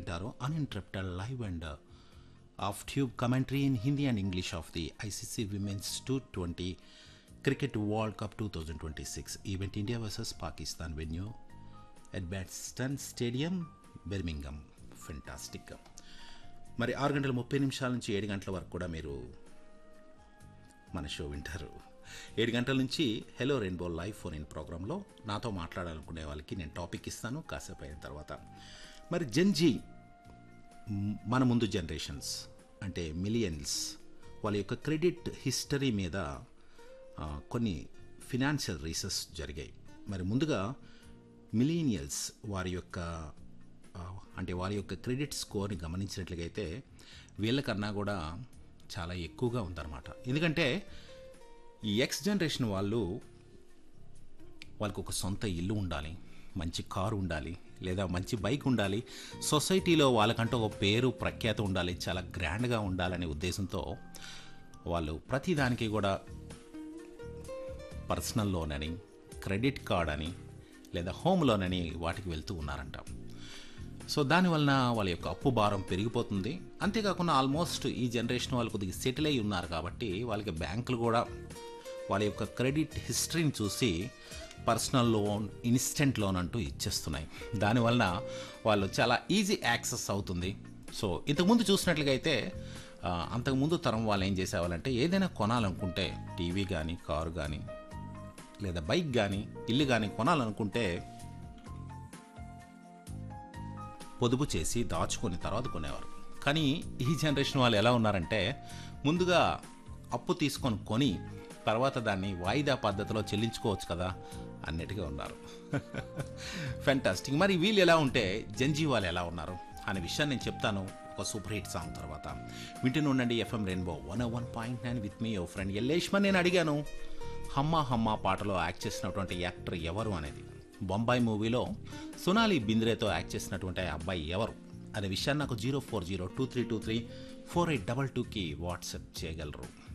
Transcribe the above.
వింటారు uninterrupted live and off tube commentary in Hindi and English of the ICC women's T twenty cricket world cup two thousand twenty six event India versus Pakistan venue at Edgbaston stadium Birmingham fantastic మరి ఆరు గంటల ముప్పై నిమిషాల నుంచి ఏడు గంటల వరకు కూడా మీరు మన షో వింటారు ఏడు గంటల నుంచి hello rainbow live phone in ప్రోగ్రాంలో నాతో మాట్లాడాలనుకునే వాళ్ళకి నేను టాపిక్ ఇస్తాను కాసేపు అయిన తర్వాత మరి జెన్జీ మ్, మన ముందు జనరేషన్స్ అంటే మిలియన్స్ వాళ్ళ యొక్క క్రెడిట్ హిస్టరీ మీద ఆ, కొన్ని ఫినాన్షియల్ రీసెర్చ్ జరిగాయి మరి ముందుగా మిలీనియల్స్ వారి యొక్క ఆ, అంటే వారి యొక్క క్రెడిట్ స్కోర్ని గమనించినట్లయితే వీళ్ళకన్నా కూడా చాలా ఎక్కువగా ఉందన్నమాట ఎందుకంటే ఈ ఎక్స్ జనరేషన్ వాళ్ళు వాళ్ళకు ఒక సొంత ఇల్లు ఉండాలి మంచి కారు ఉండాలి లేదా మంచి బైక్ ఉండాలి సొసైటీలో వాళ్ళకంటూ ఒక పేరు ప్రఖ్యాత ఉండాలి చాలా గ్రాండ్గా ఉండాలనే ఉద్దేశంతో వాళ్ళు ప్రతిదానికి కూడా పర్సనల్ లోన్ అని క్రెడిట్ కార్డ్ అని లేదా హోమ్ లోన్ అని వాటికి వెళ్తూ ఉన్నారంట సో దానివలన వాళ్ళ యొక్క అప్పు భారం పెరిగిపోతుంది అంతేకాకుండా ఆల్మోస్ట్ ఈ జనరేషన్ వాళ్ళు కొద్దిగా సెటిల్ అయి ఉన్నారు కాబట్టి వాళ్ళకి బ్యాంకులు కూడా వాళ్ళ యొక్క క్రెడిట్ హిస్టరీని చూసి పర్సనల్ లోన్ ఇన్స్టెంట్ లోన్ అంటూ ఇచ్చేస్తున్నాయి దానివలన వాళ్ళు చాలా ఈజీ యాక్సెస్ అవుతుంది సో ఇంతకుముందు చూసినట్లుగా అయితే ఆ, అంతకుముందు తరం వాళ్ళు ఏం చేసేవాళ్ళంటే ఏదైనా కొనాలనుకుంటే టీవీ కానీ కారు కానీ లేదా బైక్ కానీ ఇల్లు కానీ కొనాలనుకుంటే పొదుపు చేసి దాచుకొని తర్వాత కొనేవారు కానీ ఈ జనరేషన్ వాళ్ళు ఎలా ఉన్నారంటే ముందుగా అప్పు తీసుకొని కొని తర్వాత దాన్ని వాయిదా పద్ధతిలో చెల్లించుకోవచ్చు కదా అన్నట్టుగా ఉన్నారు ఫెంటాస్టిక్ మరి వీళ్ళు ఎలా ఉంటే జంజీ వాళ్ళు ఎలా ఉన్నారు అనే విషయాన్ని నేను చెప్తాను ఒక సూపర్ హిట్ సాంగ్ తర్వాత వింటూనే ఉండండి FM rainbow one one point nine with me ఓ ఫ్రెండ్ ఎల్లేష్మన్ నేను అడిగాను హమ్మా హమ్మా పాటలో యాక్ట్ చేసినటువంటి యాక్టర్ ఎవరు అనేది బొంబాయి మూవీలో సొనాలి బింద్రేతో యాక్ట్ చేసినటువంటి ఆ అబ్బాయి ఎవరు అనే విషయాన్ని నాకు zero four zero two three two three four eight double టూకి వాట్సాప్ చేయగలరు